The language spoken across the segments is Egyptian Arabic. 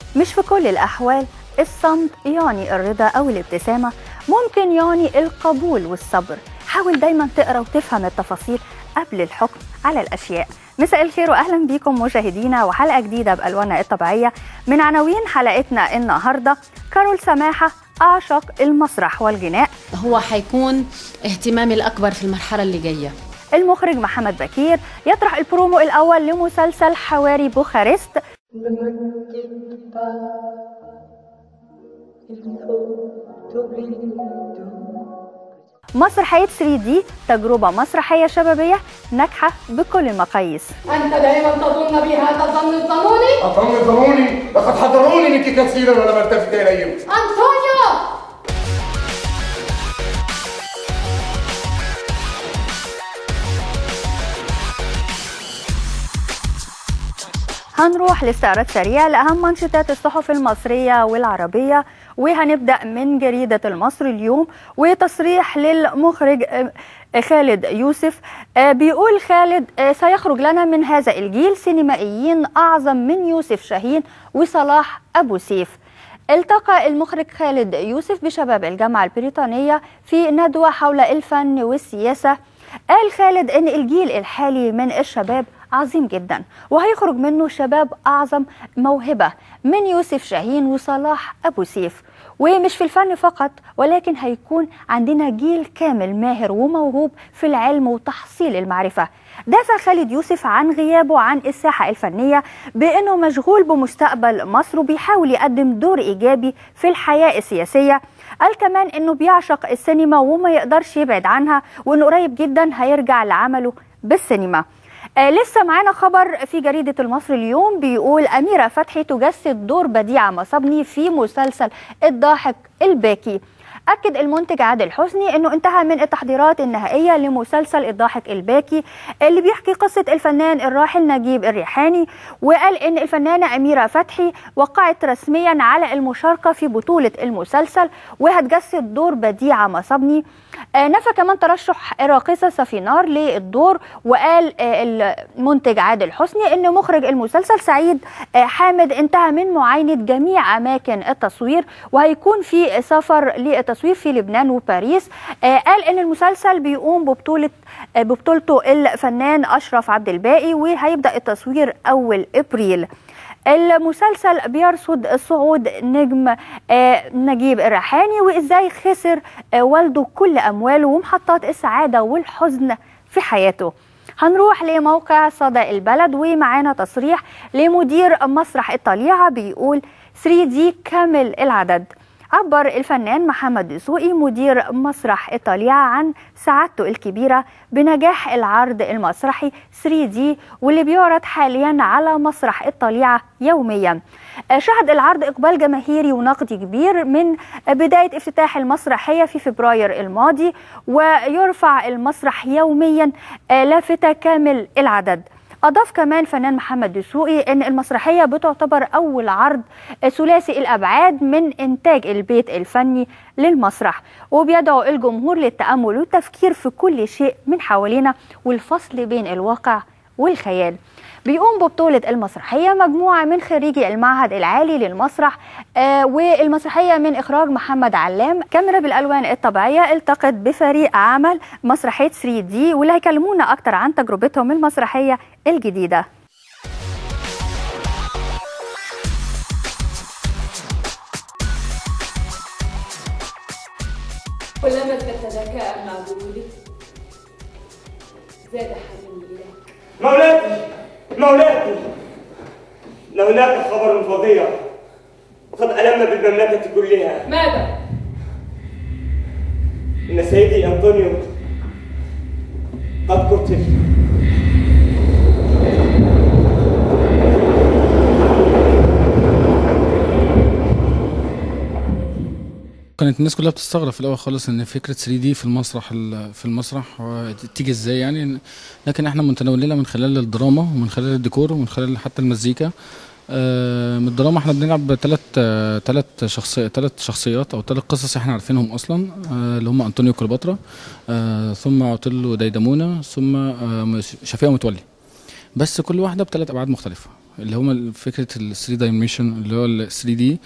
مش في كل الأحوال الصمت يعني الرضا أو الابتسامة ممكن يعني القبول والصبر حاول دايما تقرا وتفهم التفاصيل قبل الحكم على الأشياء مساء الخير واهلا بكم مشاهدينا وحلقه جديده بالواننا الطبيعيه من عناوين حلقتنا النهارده كارول سماحه اعشق المسرح والغناء هو حيكون اهتمامي الأكبر في المرحلة اللي جاية المخرج محمد بكير يطرح البرومو الاول لمسلسل حواري بوخارست Ne me quitte pas, il faut t'oublier tout. مسرحيه 3 دي تجربه مسرحيه شبابيه ناجحه بكل المقاييس أنت دائما تظن بي هذا الظن الظنوني أفهم ظنوني لقد حذروني منك كثيرا ولم التفت إليهم أنطونيو هنروح لاستعراض سريع لأهم منشطات الصحف المصرية والعربية وهنبدأ من جريدة المصري اليوم وتصريح للمخرج آه، خالد يوسف آه، بيقول خالد آه، سيخرج لنا من هذا الجيل سينمائيين أعظم من يوسف شاهين وصلاح أبو سيف التقى المخرج خالد يوسف بشباب الجامعة البريطانية في ندوة حول الفن والسياسة قال خالد ان الجيل الحالي من الشباب عظيم جدا وهيخرج منه شباب اعظم موهبه من يوسف شاهين وصلاح ابو سيف ومش في الفن فقط ولكن هيكون عندنا جيل كامل ماهر وموهوب في العلم وتحصيل المعرفه دافع خالد يوسف عن غيابه عن الساحه الفنيه بانه مشغول بمستقبل مصر وبيحاول يقدم دور ايجابي في الحياه السياسيه قال كمان انه بيعشق السينما وما يقدرش يبعد عنها وانه قريب جدا هيرجع لعمله بالسينما آه لسه معانا خبر في جريدة المصري اليوم بيقول أميرة فتحي تجسد دور بديعة مصابني في مسلسل الضاحك الباكي أكد المنتج عادل حسني أنه انتهى من التحضيرات النهائية لمسلسل الضاحك الباكي اللي بيحكي قصة الفنان الراحل نجيب الريحاني وقال أن الفنانة أميرة فتحي وقعت رسميا على المشاركة في بطولة المسلسل وهتجسد دور بديعة مصابني آه، نفى كمان ترشح الراقصة سفينار للدور وقال آه، المنتج عادل حسني ان مخرج المسلسل سعيد آه، حامد انتهى من معاينة جميع اماكن التصوير وهيكون في سفر للتصوير في لبنان وباريس آه، قال ان المسلسل بيقوم ببطولة آه، ببطولته الفنان اشرف عبد الباقي وهيبدأ التصوير اول ابريل المسلسل بيرصد صعود نجم آه، نجيب الريحاني وازاي خسر آه، والده كل امواله ومحطات السعاده والحزن في حياته هنروح لموقع صدى البلد ومعانا تصريح لمدير مسرح الطليعه بيقول 3 دي كامل العدد عبر الفنان محمد دسوقي مدير مسرح الطليعة عن سعادته الكبيرة بنجاح العرض المسرحي 3D واللي بيعرض حاليا على مسرح الطليعة يوميا آه، شهد العرض إقبال جماهيري ونقدي كبير من بداية افتتاح المسرحية في فبراير الماضي ويرفع المسرح يوميا آه، لافتة كامل العدد أضاف كمان فنان محمد دسوقي أن المسرحية بتعتبر أول عرض ثلاثي الأبعاد من إنتاج البيت الفني للمسرح وبيدعو الجمهور للتأمل والتفكير في كل شيء من حوالينا والفصل بين الواقع والخيال بيقوم ببطولة المسرحية مجموعة من خريجي المعهد العالي للمسرح آه والمسرحية من إخراج محمد علام كاميرا بالألوان الطبيعية التقت بفريق عمل مسرحية 3 دي واللي هيكلمونا أكتر عن تجربتهم المسرحية الجديدة كلما ازددت ذكاء مع وجودك زاد حنيني إليك مولاتي مولاتي لهناك خبر فظيع قد ألم بالمملكة كلها ماذا؟ إن سيدي أنطونيو قد قتل كانت الناس كلها بتستغرب في الاول خالص ان فكره 3 دي في المسرح ال- في المسرح و- تيجي ازاي يعني لكن احنا متناولينها من خلال الدراما ومن خلال الديكور ومن خلال حتى المزيكا آه، من الدراما احنا بنلعب ثلاث ثلاث شخصي ثلاث شخصيات او ثلاث قصص احنا عارفينهم اصلا آه، اللي هم انطونيو كليوباترا آه، ثم عطيلو ديدمونه ثم آه، شفيقة متولي بس كل واحده بثلاث ابعاد مختلفه اللي هم فكره ال 3 دايمنشن اللي هو ال 3 دي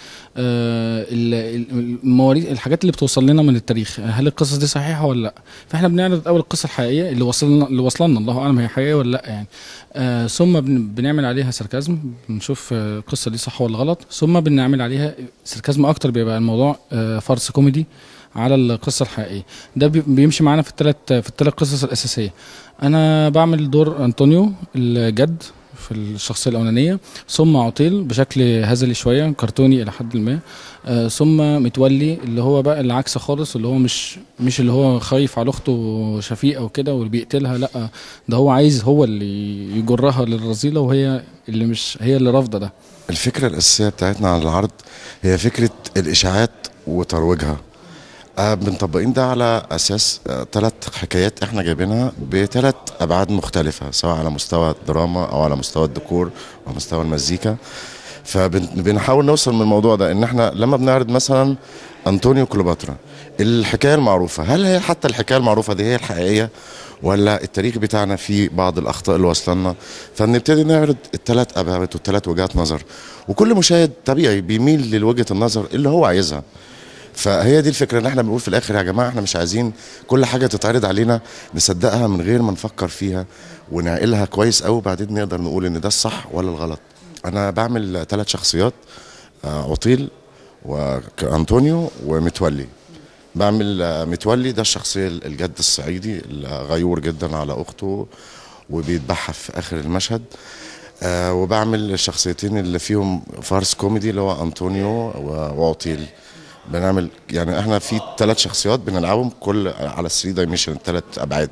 المواريث الحاجات اللي بتوصل لنا من التاريخ هل القصص دي صحيحه ولا لا فاحنا بنعرض اول القصه الحقيقيه اللي وصلنا اللي وصلنا الله اعلم هي حقيقيه ولا لا يعني آه ثم بن- بنعمل عليها ساركازم بنشوف آه، القصه دي صح ولا غلط ثم بنعمل عليها ساركازم اكتر بيبقى الموضوع آه فرس كوميدي على القصه الحقيقيه ده بي- بيمشي معانا في الثلاث في الثلاث قصص الاساسيه انا بعمل دور انطونيو الجد في الشخصيه الاولانيه ثم عطيل بشكل هزلي شويه كرتوني الى حد ما آه ثم متولي اللي هو بقى العكس خالص اللي هو مش مش اللي هو خايف على اخته شفيقه وكده واللي بيقتلها لا ده هو عايز هو اللي يجرها للرذيله وهي اللي مش هي اللي رافضه ده الفكرة الأساسية بتاعتنا على العرض هي فكرة الإشاعات وترويجها آه بنطبقين ده على أساس ثلاث حكايات إحنا جايبينها بثلاث أبعاد مختلفة سواء على مستوى الدراما أو على مستوى الديكور أو مستوى المزيكا فبنحاول نوصل من الموضوع ده إن إحنا لما بنعرض مثلا أنطونيو كليوباترا الحكاية المعروفة هل هي حتى الحكاية المعروفة دي هي الحقيقية ولا التاريخ بتاعنا فيه بعض الأخطاء اللي وصلنا فبنبتدي نعرض الثلاث أبعاد والثلاث وجهات نظر وكل مشاهد طبيعي بيميل لوجهة النظر اللي هو عايزها فهي دي الفكره ان احنا بنقول في الاخر يا جماعه احنا مش عايزين كل حاجه تتعرض علينا نصدقها من غير ما نفكر فيها ونعقلها كويس قوي وبعدين نقدر نقول ان ده الصح ولا الغلط انا بعمل ثلاث شخصيات آه، عطيل وانطونيو ومتولي بعمل آه، متولي ده الشخصيه الجد الصعيدي الغيور جدا على اخته وبيذبحها في اخر المشهد آه وبعمل الشخصيتين اللي فيهم فارس كوميدي اللي هو انطونيو و- وعطيل بنعمل يعني احنا في ثلاث شخصيات بنلعبهم كل على 3 دايمنشن الثلاث ابعاد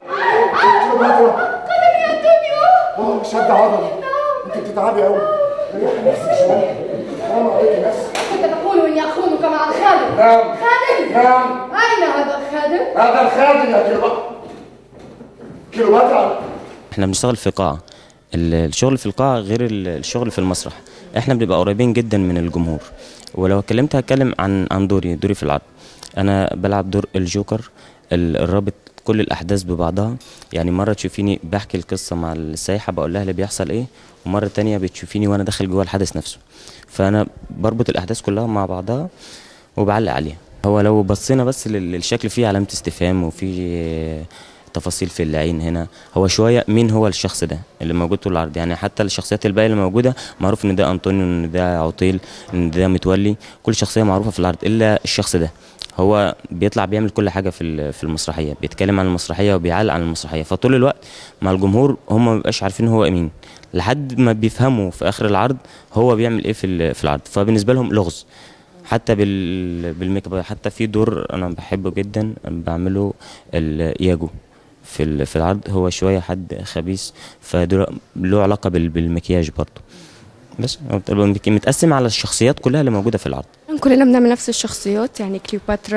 اه شد عضلي انت بتتعبي قوي ريحي نفسك شويه حرام عليكي بس كنت تقول اني اخونك مع الخادم نعم خادم نعم اين هذا الخادم هذا الخادم يا كيلوباترا كيلوباترا احنا بنشتغل في قاعة ال- الشغل في القاعة غير ال- الشغل في المسرح احنا بنبقى قريبين جدا من الجمهور ولو اتكلمت هتكلم عن عن دوري دوري في العرض انا بلعب دور الجوكر ال- الرابط كل الاحداث ببعضها يعني مره تشوفيني بحكي القصه مع السايحه بقول لها اللي بيحصل ايه ومره تانية بتشوفيني وانا داخل جوه الحدث نفسه فانا بربط الاحداث كلها مع بعضها وبعلق عليها هو لو بصينا بس لل- للشكل فيه علامه استفهام وفي تفاصيل في العين هنا هو شويه مين هو الشخص ده اللي موجود طول العرض يعني حتى الشخصيات الباقيه اللي موجوده معروف ان ده انطونيو ان ده عطيل ان ده متولي كل شخصيه معروفه في العرض الا الشخص ده هو بيطلع بيعمل كل حاجه في ال- في المسرحيه بيتكلم عن المسرحيه وبيعلق عن المسرحيه فطول الوقت مع الجمهور هم ما بيبقاش عارفين هو مين لحد ما بيفهموا في اخر العرض هو بيعمل ايه في ال- في العرض فبالنسبه لهم لغز حتى بال بالميك اب حتى في دور انا بحبه جدا بعمله الياجو في ال- في العرض هو شويه حد خبيث فدور له علاقه بال- بالمكياج برضه بس هو بتبقى مك- متقسم على الشخصيات كلها اللي موجوده في العرض كلنا بنعمل نفس الشخصيات يعني كليوباترا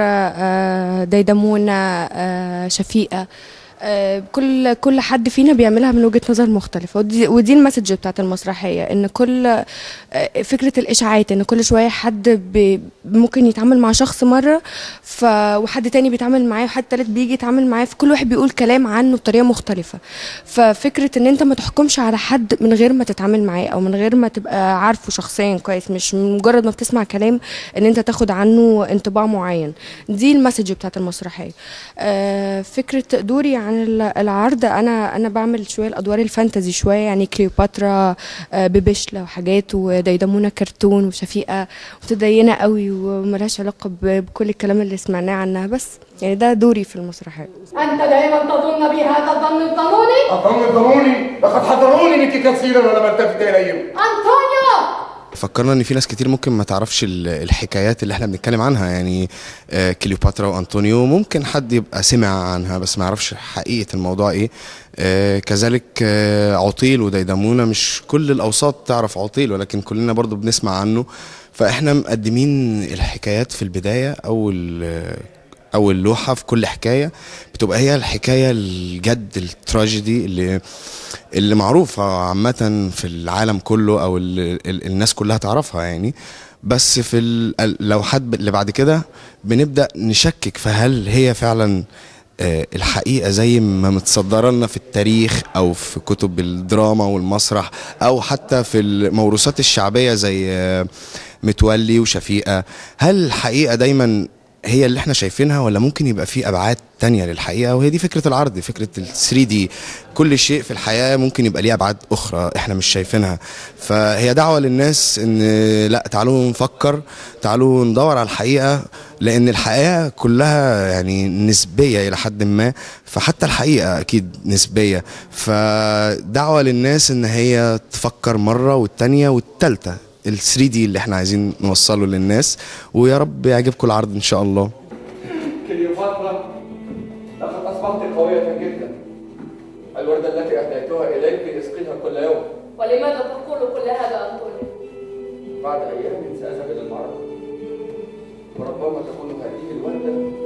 آه، ديدمونة آه، شفيقة آه، كل كل حد فينا بيعملها من وجهة نظر مختلفة ودي, ودي المسج بتاعت المسرحية ان كل آه، فكرة الاشاعات ان كل شوية حد بي ممكن يتعامل مع شخص مرة ف وحد تاني بيتعامل معاه وحد تالت بيجي يتعامل معاه فكل واحد بيقول كلام عنه بطريقة مختلفة ففكرة ان انت ما تحكمش على حد من غير ما تتعامل معاه او من غير ما تبقى عارفه شخصيا كويس مش مجرد ما بتسمع كلام ان انت تاخد عنه انطباع معين دي المسج بتاعت المسرحيه آه، فكره دوري عن ال- العرض انا انا بعمل شويه الادوار الفانتزي شويه يعني كليوباترا آه، ببشله وحاجات وديدمونه كرتون وشفيقه متدينه قوي وملهاش علاقه ب- بكل الكلام اللي سمعناه عنها بس يعني ده دوري في المسرحيه انت دائما تظن بهذا الظن القانوني أظن ضموني لقد حذروني منك كثيرا ولم التفت إليهم انطونيو فكرنا ان في ناس كتير ممكن ما تعرفش ال- الحكايات اللي احنا بنتكلم عنها يعني آه، كليوباترا وانطونيو ممكن حد يبقى سمع عنها بس ما يعرفش حقيقة الموضوع ايه آه، كذلك آه، عطيل وديدمونة مش كل الاوساط تعرف عطيل ولكن كلنا برضو بنسمع عنه فاحنا مقدمين الحكايات في البداية او ال- او اللوحه في كل حكايه بتبقى هي الحكايه الجد التراجيدي اللي اللي معروفه عامه في العالم كله او ال ال الناس كلها تعرفها يعني بس في ال- لو حد اللي بعد كده بنبدا نشكك فهل هي فعلا آه، الحقيقه زي ما متصدره لنا في التاريخ او في كتب الدراما والمسرح او حتى في الموروثات الشعبيه زي آه، متولي وشفيقه هل الحقيقه دايما هي اللي احنا شايفينها ولا ممكن يبقى في ابعاد تانية للحقيقه وهي دي فكره العرض فكره ال 3 دي كل شيء في الحياه ممكن يبقى ليه ابعاد اخرى احنا مش شايفينها فهي دعوه للناس ان لا تعالوا نفكر تعالوا ندور على الحقيقه لان الحقيقه كلها يعني نسبيه الى حد ما فحتى الحقيقه اكيد نسبيه فدعوه للناس ان هي تفكر مره والتانيه والتالته ال 3 دي اللي احنا عايزين نوصله للناس ويا رب يعجبكم العرض ان شاء الله كليوباترا لقد أصبحت قوية جدا الوردة التي أهديتها إليك اسقيها كل يوم ولماذا تقول كل هذا أنطونيو؟ بعد أيام سأذهب إلى المعرض وربما تكون هذه الوردة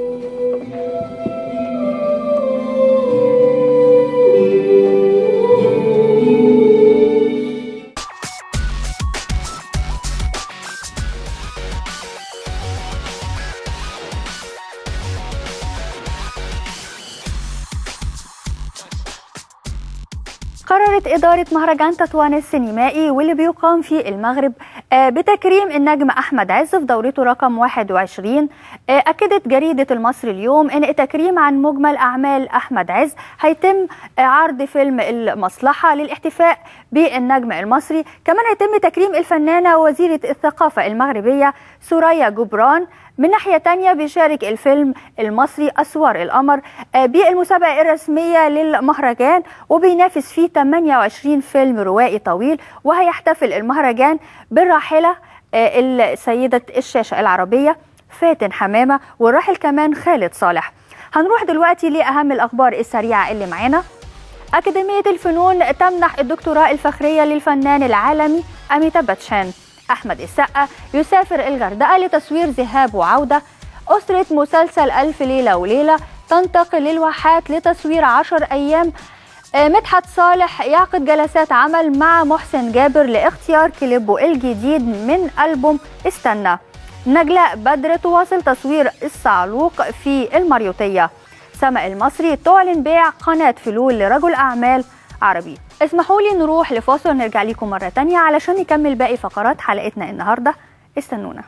قررت إدارة مهرجان تطوان السينمائي واللي بيقام في المغرب آه، بتكريم النجم أحمد عز في دورته رقم 21 آه، أكدت جريدة المصري اليوم أن التكريم عن مجمل أعمال أحمد عز هيتم آه، عرض فيلم المصلحة للاحتفاء بالنجم المصري كمان هيتم تكريم الفنانة وزيرة الثقافة المغربية سوريا جبران من ناحية تانية بيشارك الفيلم المصري أسوار القمر آه، بالمسابقة الرسمية للمهرجان وبينافس فيه 28 فيلم روائي طويل وهيحتفل المهرجان بالراحلة آه، السيدة الشاشة العربية فاتن حمامة والراحل كمان خالد صالح هنروح دلوقتي لأهم الأخبار السريعة اللي معانا أكاديمية الفنون تمنح الدكتوراه الفخرية للفنان العالمي أميتاب باتشان أحمد السقا يسافر الغردقة لتصوير ذهاب وعودة أسرة مسلسل ألف ليلة وليلة تنتقل للواحات لتصوير عشر أيام آه، مدحت صالح يعقد جلسات عمل مع محسن جابر لاختيار كليبه الجديد من ألبوم استنى نجلاء بدر تواصل تصوير الصعلوق في المريوطية سما المصري تعلن بيع قناة فلول لرجل أعمال عربي اسمحوا لي نروح لفاصل ونرجع لكم مرة تانية علشان نكمل باقي فقرات حلقتنا النهاردة استنونا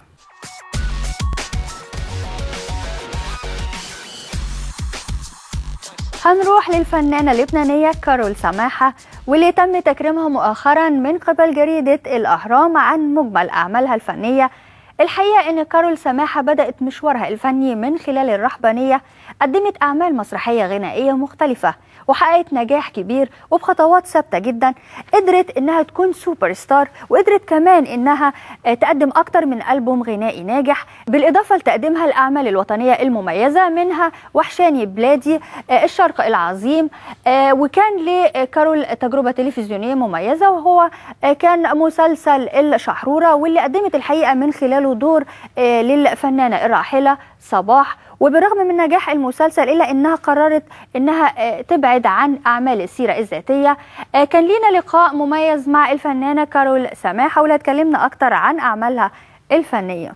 هنروح للفنانة اللبنانية كارول سماحة واللي تم تكريمها مؤخرا من قبل جريدة الأهرام عن مجمل أعمالها الفنية الحقيقة أن كارول سماحة بدأت مشوارها الفني من خلال الرهبانية قدمت أعمال مسرحية غنائية مختلفة وحققت نجاح كبير وبخطوات ثابتة جدا قدرت إنها تكون سوبر ستار وقدرت كمان إنها آه، تقدم أكتر من ألبوم غنائي ناجح بالإضافة لتقديمها الأعمال الوطنية المميزة منها وحشاني بلادي آه، الشرق العظيم آه، وكان لكارول تجربة تلفزيونية مميزة وهو آه، كان مسلسل الشحرورة واللي قدمت الحقيقة من خلاله دور آه، للفنانة الراحلة صباح وبرغم من نجاح المسلسل الا انها قررت انها آه، تبعد عن اعمال السيره الذاتيه آه، كان لينا لقاء مميز مع الفنانه كارول سماحه واللي اتكلمنا اكتر عن اعمالها الفنيه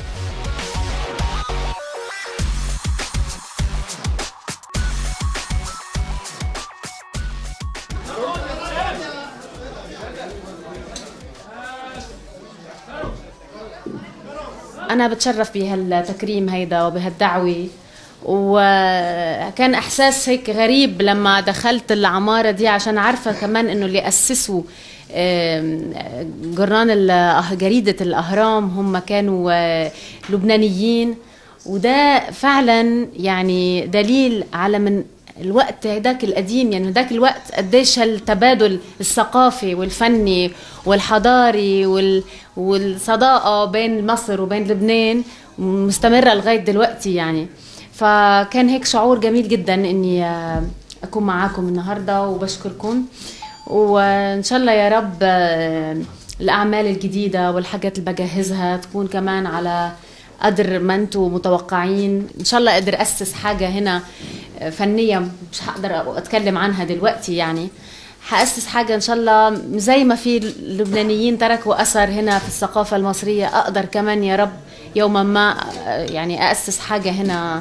أنا بتشرف بهالتكريم هيدا وبهالدعوة وكان إحساس هيك غريب لما دخلت العمارة دي عشان عارفة كمان إنه اللي أسسوا آم، جران ال- جريدة الأهرام هم كانوا آه، لبنانيين وده فعلا يعني دليل على من الوقت هداك القديم يعني هداك الوقت قديش هالتبادل الثقافي والفني والحضاري وال والصداقة بين مصر وبين لبنان مستمرة لغاية دلوقتي يعني فكان هيك شعور جميل جدا اني آه، اكون معاكم النهارده وبشكركم وان شاء الله يا رب آه، الاعمال الجديده والحاجات اللي بجهزها تكون كمان على قدر ما انتم متوقعين ان شاء الله اقدر اسس حاجه هنا آه، فنيه مش هقدر اتكلم عنها دلوقتي يعني هأسس حاجة إن شاء الله زي ما في اللبنانيين تركوا أثر هنا في الثقافة المصرية أقدر كمان يا رب يوما ما آه، يعني أسس حاجة هنا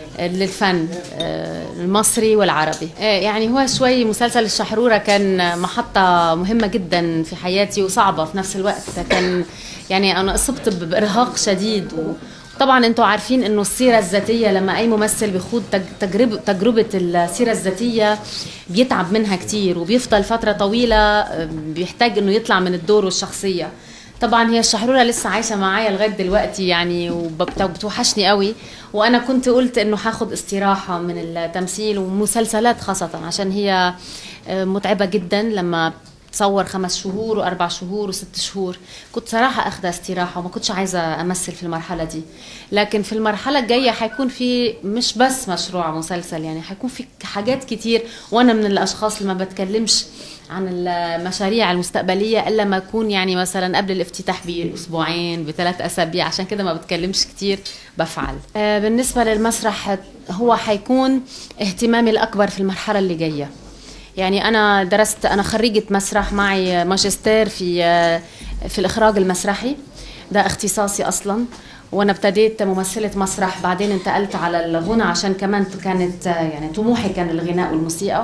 للفن آه، المصري والعربي آه، يعني هو شوي مسلسل الشحرورة كان محطة مهمة جدا في حياتي وصعبة في نفس الوقت كان يعني أنا أصبت بإرهاق شديد و طبعا انتوا عارفين انه السيره الذاتيه لما اي ممثل بيخوض تج- تجربه تجربه السيره الذاتيه بيتعب منها كتير وبيفضل فتره طويله آه، بيحتاج انه يطلع من الدور والشخصيه طبعا هي الشحروره لسه عايشه معايا لغايه دلوقتي يعني وبتوحشني قوي وانا كنت قلت انه هاخد استراحه من التمثيل ومسلسلات خاصه عشان هي آه، متعبه جدا لما تصور خمس شهور واربع شهور وست شهور كنت صراحه اخذ استراحه وما كنتش عايزه امثل في المرحله دي لكن في المرحله الجايه حيكون في مش بس مشروع مسلسل يعني حيكون في حاجات كتير وانا من الاشخاص اللي ما بتكلمش عن المشاريع المستقبليه الا ما اكون يعني مثلا قبل الافتتاح باسبوعين بثلاث اسابيع عشان كده ما بتكلمش كتير بفعل آه، بالنسبه للمسرح هو حيكون اهتمامي الاكبر في المرحله اللي جايه يعني انا درست انا خريجه مسرح معي ماجستير في في الاخراج المسرحي ده اختصاصي اصلا وانا ابتديت ممثله مسرح بعدين انتقلت على الغنى عشان كمان كانت يعني طموحي كان الغناء والموسيقى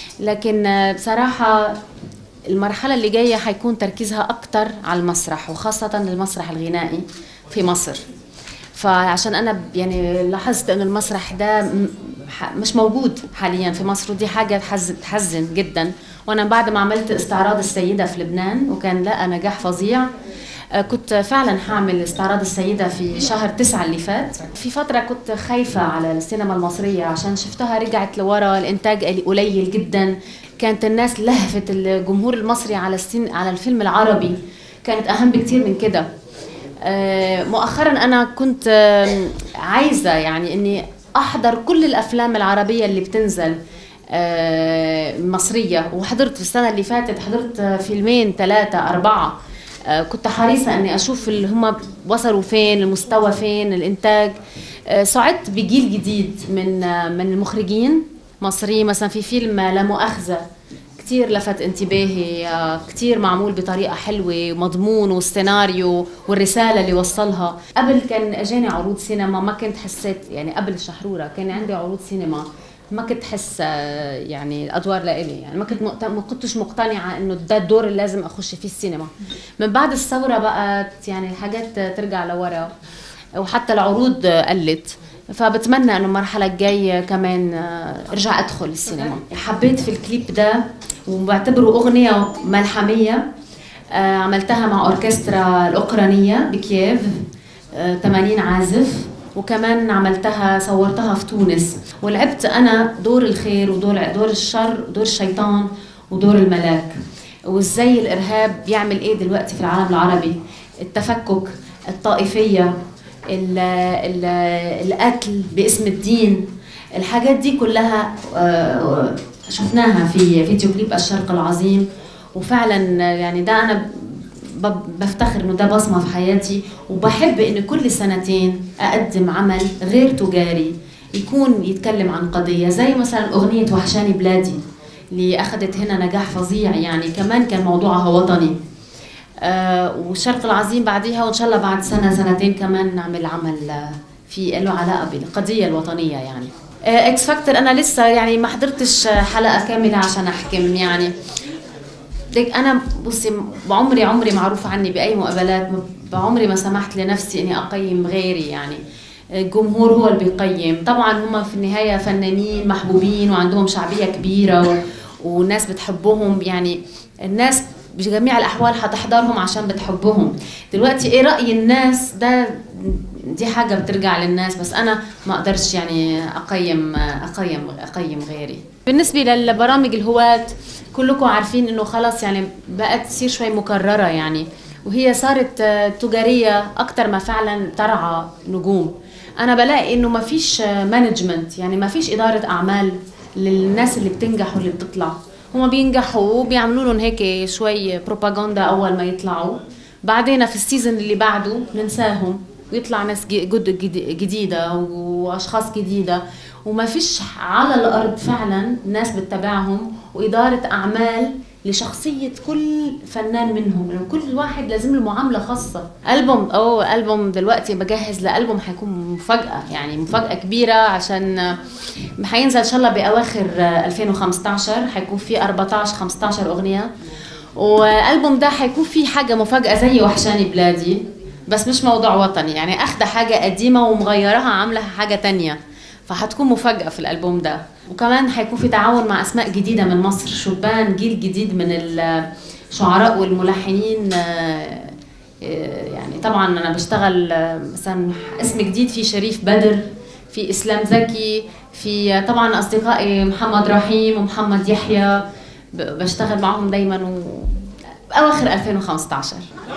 لكن بصراحه المرحله اللي جايه حيكون تركيزها اكتر على المسرح وخاصه المسرح الغنائي في مصر فعشان انا ب- يعني لاحظت ان المسرح ده م- ح- مش موجود حاليا في مصر ودي حاجه تحزن, تحزن جدا وانا بعد ما عملت استعراض السيده في لبنان وكان لقى نجاح فظيع آه، كنت فعلا هعمل استعراض السيدة في شهر تسعة اللي فات في فترة كنت خايفة على السينما المصرية عشان شفتها رجعت لورا الإنتاج قليل جدا كانت الناس لهفت الجمهور المصري على السين على الفيلم العربي كانت أهم بكتير من كده آه، مؤخرا انا كنت آم، عايزه يعني اني احضر كل الافلام العربيه اللي بتنزل آه، مصريه وحضرت في السنه اللي فاتت حضرت آه، فيلمين ثلاثه اربعه آه، كنت حريصه اني اشوف اللي هم وصلوا فين المستوى فين الانتاج آه، سعدت بجيل جديد من آه، من المخرجين مصريين مثلا في فيلم لا مؤاخذه كتير لفت انتباهي آه، كتير معمول بطريقة حلوة ومضمون والسيناريو والرسالة اللي وصلها قبل كان اجاني عروض سينما ما كنت حسيت يعني قبل شحرورة كان عندي عروض سينما ما كنت حس آه، يعني الادوار لإلي يعني ما كنت مقت... ما كنتش مقتنعه انه ده الدور اللي لازم اخش فيه السينما من بعد الثوره بقت يعني الحاجات ترجع لورا وحتى العروض قلت فبتمنى انه المرحله الجايه كمان آه، ارجع ادخل السينما حبيت في الكليب ده وبعتبره اغنيه ملحميه آه، عملتها مع اوركسترا الاوكرانيه بكييف آه، 80 عازف وكمان عملتها صورتها في تونس ولعبت انا دور الخير ودور دور الشر ودور الشيطان ودور الملاك وازاي الارهاب بيعمل ايه دلوقتي في العالم العربي التفكك الطائفيه ال ال القتل باسم الدين الحاجات دي كلها آه، شفناها في فيديو كليب الشرق العظيم وفعلا يعني ده انا ب- بفتخر انه ده بصمه في حياتي وبحب ان كل سنتين اقدم عمل غير تجاري يكون يتكلم عن قضيه زي مثلا اغنيه وحشاني بلادي اللي اخذت هنا نجاح فظيع يعني كمان كان موضوعها وطني آه والشرق العظيم بعديها وان شاء الله بعد سنه سنتين كمان نعمل عمل آه، في له علاقه بالقضيه الوطنيه يعني آه اكس فاكتور انا لسه يعني ما حضرتش آه، حلقه كامله عشان احكم يعني ديك انا بصي بعمري عمري معروف عني باي مقابلات ما- بعمري ما سمحت لنفسي اني اقيم غيري يعني الجمهور هو اللي بيقيم طبعا هم في النهايه فنانين محبوبين وعندهم شعبيه كبيره و... والناس بتحبهم يعني الناس بجميع الاحوال هتحضرهم عشان بتحبهم دلوقتي ايه راي الناس ده دي حاجه بترجع للناس بس انا ما اقدرش يعني اقيم اقيم اقيم غيري بالنسبه للبرامج الهواة كلكم عارفين انه خلاص يعني بقت تصير شوي مكرره يعني وهي صارت آه، تجاريه اكتر ما فعلا ترعى نجوم انا بلاقي انه ما فيش مانجمنت يعني ما فيش اداره اعمال للناس اللي بتنجح واللي بتطلع هما بينجحوا بيعملوا لهم هيك شوي بروباغندا اول ما يطلعوا بعدين في السيزون اللي بعده ننساهم ويطلع ناس جي- جد جدي- جديده واشخاص جديده وما فيش على الارض فعلا ناس بتتابعهم واداره اعمال لشخصيه كل فنان منهم لأن كل واحد لازم له معامله خاصه البوم او البوم دلوقتي بجهز لالبوم حيكون مفاجاه يعني مفاجاه كبيره عشان حينزل ان شاء الله باواخر 2015 حيكون في 14 15 اغنيه والالبوم ده حيكون فيه حاجه مفاجاه زي وحشاني بلادي بس مش موضوع وطني يعني اخده حاجه قديمه ومغيرها عامله حاجه تانية فهتكون مفاجاه في الالبوم ده وكمان حيكون في تعاون مع اسماء جديده من مصر شبان جيل جديد من الشعراء والملحنين آه، آه، يعني طبعا انا بشتغل آه، مثلا اسم جديد في شريف بدر في اسلام زكي في طبعا اصدقائي محمد رحيم ومحمد يحيى ب- بشتغل معهم دايما و... اواخر 2015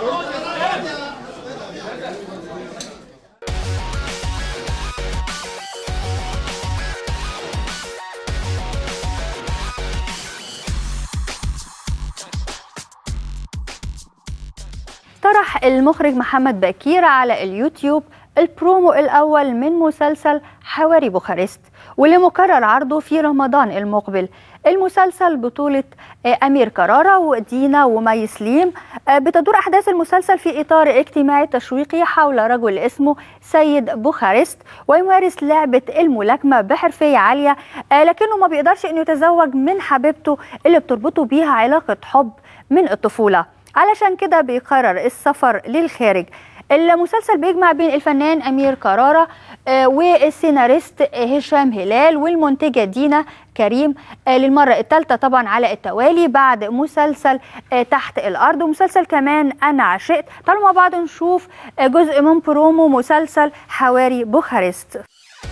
طرح المخرج محمد بكير على اليوتيوب البرومو الأول من مسلسل حواري بوخارست واللي مقرر عرضه في رمضان المقبل المسلسل بطولة آه، أمير كرارة ودينا ومي سليم آه، بتدور أحداث المسلسل في إطار اجتماعي تشويقي حول رجل اسمه سيد بوخارست ويمارس لعبة الملاكمة بحرفية عالية آه، لكنه ما بيقدرش إنه يتزوج من حبيبته اللي بتربطه بيها علاقة حب من الطفولة علشان كده بيقرر السفر للخارج المسلسل بيجمع بين الفنان أمير كرارة آه، والسيناريست هشام هلال والمنتجة دينا كريم آه، للمرة الثالثة طبعا على التوالي بعد مسلسل آه، تحت الأرض ومسلسل كمان أنا عشقت تعالوا مع بعض نشوف آه، جزء من برومو مسلسل حواري بوخارست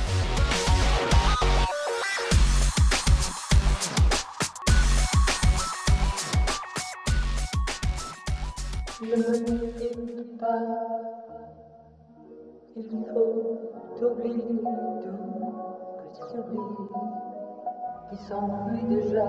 Ne me quitte pas, il faut oublier tout que celui qui s'enfuit déjà.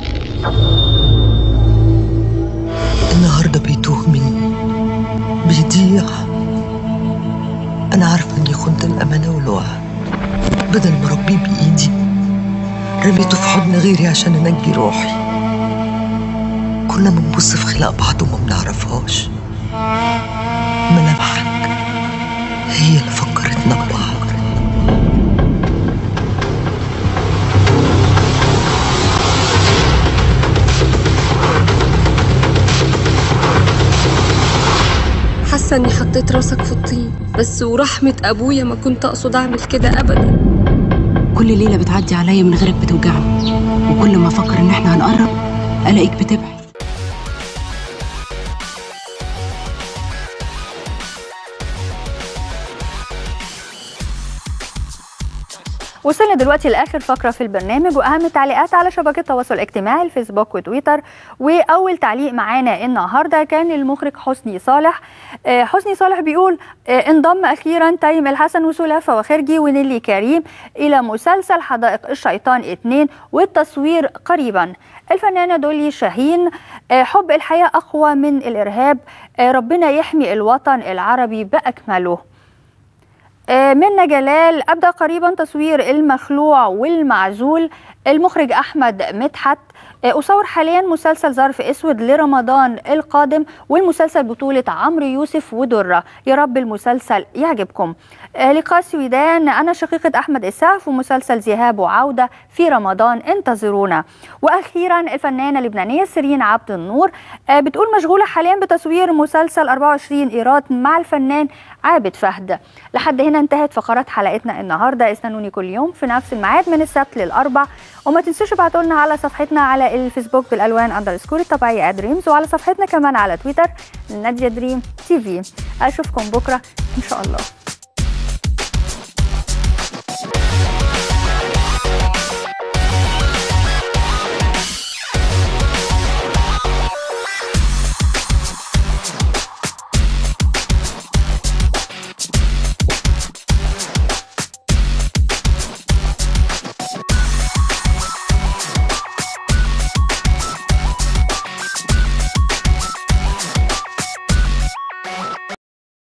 النهاردة بيتوه مني بيضيع أنا عارفة إني خنت الأمانة والوعد بدل ما أربيه بإيدي رميته في حضن غيري عشان أنجي روحي كنا بنبص في خلق بعض وما بنعرفهاش ملامحك هي اللي فكرتنا ببعض حاسه اني حطيت راسك في الطين بس ورحمه ابويا ما كنت اقصد اعمل كده ابدا كل ليلة بتعدي عليا من غيرك بتوجعني وكل ما أفكر إن إحنا هنقرب ألاقيك بتبعد وصلنا دلوقتي لاخر فقره في البرنامج واهم التعليقات على شبكه التواصل الاجتماعي الفيسبوك وتويتر واول تعليق معانا النهارده كان المخرج حسني صالح آه، حسني صالح بيقول آه، انضم اخيرا تيم الحسن وسلافه وخرجي ونيلي كريم الى مسلسل حدائق الشيطان 2 والتصوير قريبا الفنانه دولي شاهين آه، حب الحياه اقوى من الارهاب آه، ربنا يحمي الوطن العربي باكمله آه، منا جلال أبدأ قريبا تصوير المخلوع والمعزول المخرج أحمد مدحت آه، أصور حاليا مسلسل ظرف أسود لرمضان القادم والمسلسل بطولة عمرو يوسف ودرة يا رب المسلسل يعجبكم آه، لقاء سويدان أنا شقيقة أحمد إسعاف ومسلسل ذهاب وعودة في رمضان انتظرونا وأخيرا الفنانة اللبنانية سيرين عبد النور آه، بتقول مشغولة حاليا بتصوير مسلسل 24 إيراد مع الفنان عابد فهد لحد هنا انتهت فقرات حلقتنا النهارده استنوني كل يوم في نفس الميعاد من السبت للاربع وما تنسوش ابعتوا لنا على صفحتنا على الفيسبوك بالالوان اندرسكور الطبيعيه دريمز وعلى صفحتنا كمان على تويتر ناديه دريم تي في اشوفكم بكره ان شاء الله